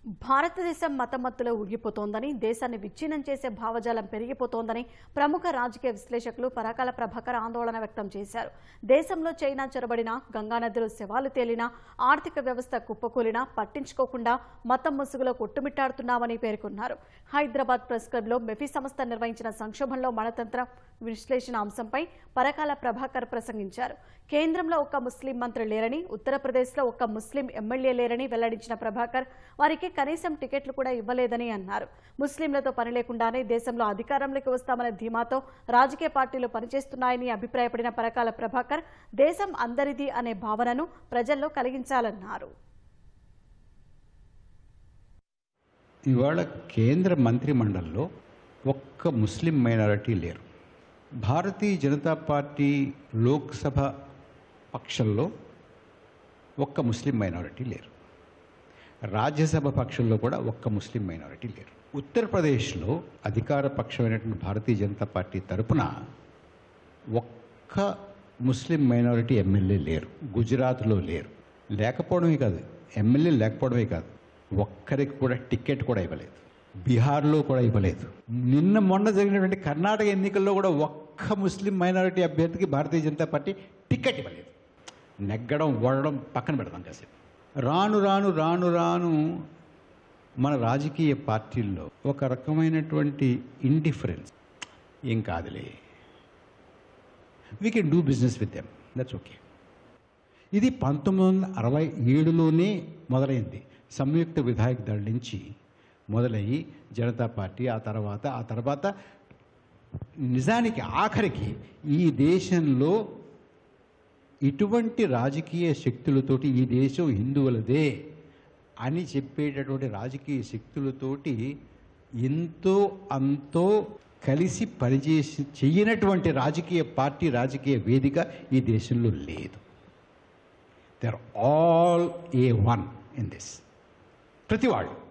భారతదేశం మతమత్తులో ఊగిపోతోందని దేశాన్ని విచ్ఛిన్నం చేసే భావజాలం పెరిగిపోతోందని ప్రముఖ రాజకీయ విశ్లేషకులు పరాకాల ప్రభాకర్ ఆందోళన వ్యక్తం చేశారు దేశంలో చైనా చొరబడిన గంగానదిలో శవాలు తేలినా ఆర్థిక వ్యవస్థ కుప్పకూలినా పట్టించుకోకుండా మతం ముసుగులో కొట్టుమిట్టాడుతున్నామని పేర్కొన్నారు హైదరాబాద్ ప్రెస్ క్లబ్లో మెఫీ సంస్థ నిర్వహించిన సంక్షోభంలో మణతంత్ర విశ్లేషణ అంశంపై పరకాల ప్రభాకర్ ప్రసంగించారు కేంద్రంలో ఒక్క ముస్లిం మంత్రి లేరని ఉత్తరప్రదేశ్లో ఒక్క ముస్లిం ఎమ్మెల్యే లేరని వెల్లడించిన ప్రభాకర్ వారికి కనీసం టికెట్లు కూడా ఇవ్వలేదని అన్నారు ముస్లింలతో పని లేకుండానే దేశంలో అధికారంలోకి వస్తామనే ధీమాతో రాజకీయ పార్టీలు పనిచేస్తున్నాయని అభిప్రాయపడిన పరకాల ప్రభాకర్ దేశం అందరిది అనే భావనను ప్రజల్లో కలిగించాలన్నారు ఇవాళ కేంద్ర మంత్రి మండలిలో ఒక్క ముస్లిం మైనారిటీ లేరు భారతీయ జనతా పార్టీ లోక్సభ పక్షంలో ఒక్క ముస్లిం మైనారిటీ లేరు రాజ్యసభ పక్షంలో కూడా ఒక్క ముస్లిం మైనారిటీ లేరు ఉత్తరప్రదేశ్లో అధికార పక్షమైనటువంటి భారతీయ జనతా పార్టీ తరపున ఒక్క ముస్లిం మైనారిటీ ఎమ్మెల్యే లేరు గుజరాత్లో లేరు లేకపోవడమే కాదు ఎమ్మెల్యే లేకపోవడమే కాదు ఒక్కరికి కూడా టికెట్ కూడా ఇవ్వలేదు బీహార్లో కూడా ఇవ్వలేదు నిన్న మొన్న జరిగినటువంటి కర్ణాటక ఎన్నికల్లో కూడా ఒక్క ముస్లిం మైనారిటీ అభ్యర్థికి భారతీయ జనతా పార్టీ టికెట్ ఇవ్వలేదు నెగ్గడం ఓడడం పక్కన పెడతాం కాసేపు రాను రాను రాను రాను మన రాజకీయ పార్టీల్లో ఒక రకమైనటువంటి ఇండిఫరెన్స్ ఏం కాదులే we can do business with them that's okay ఇది పంతొమ్మిది వందల అరవై ఏడులోనే మొదలైంది సంయుక్త విధాయక దళ నుంచి మొదలయ్యి జనతా పార్టీ ఆ తర్వాత ఆ తర్వాత నిజానికి ఆఖరికి ఈ దేశంలో ఇటువంటి రాజకీయ శక్తులతోటి ఈ దేశం హిందువులదే అని చెప్పేటటువంటి రాజకీయ శక్తులతోటి ఎంతో అంతో కలిసి పనిచేసి చెయ్యనటువంటి రాజకీయ పార్టీ రాజకీయ వేదిక ఈ దేశంలో లేదు they are all A one in this ప్రతి వాళ్ళు